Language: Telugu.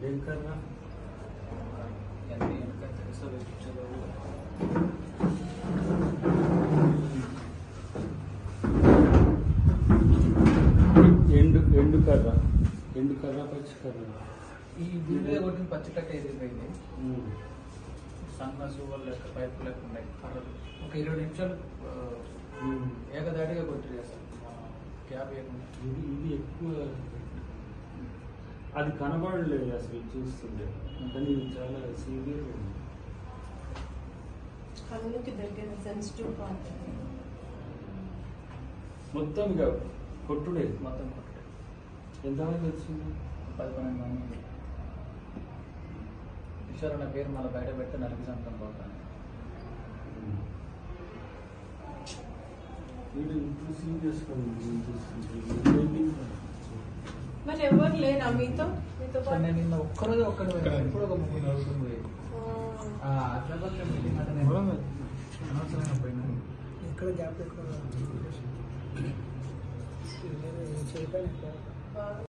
ఏం కర్ర అన్ని వెనక తెలుసో చూడవు ఎండు ఎండు కర్ర ఎండు కర్ర పచ్చి కర్ర ఈ వీడియో కొట్టిన పచ్చికట్ట ఎదిరిపోయింది ఉమ్. సన్న సువ్వలు లెక్క పైపు లెక్క ఉన్నాయి కర్రలు ఒక ఇరవై నిమిషాలు ఆ, ఉమ్. ఏకదాటిగా కొట్టిరు అసలు క్యాబ్ వేయకుండా ఇది ఇది ఎక్కువ అది కనబడలేదు అసలు చూస్తుంటే కానీ ఇది చాలా సీరియస్ ఉంది కళ్ళకి దగ్గర సెన్సిటివ్ పార్ట్ మొత్తం ఇక కొట్టుడే మొత్తం కొట్టడు ఎంతమంది వచ్చింది పది పన్నెండు మంది ఈశ్వర్ అన్న పేరు మళ్ళీ బయట పెడితే నలిపి సంతం పోతాను వీడు ఇప్పుడు సీరియస్ చూస్తుంటే మరి ఎవరు లేరా మీతో మీతో సార్ పాటు నేను నిన్న ఒక్కరోజు ఒక్కడు ఎప్పుడు ఒక ముగ్గురు నలుగురు పోయి ఆ, అట్లా మీటింగ్ అంటే నేను అనవసరంగా పోయినా ఎక్కడ గ్యాప్ ఎక్కువ బాగా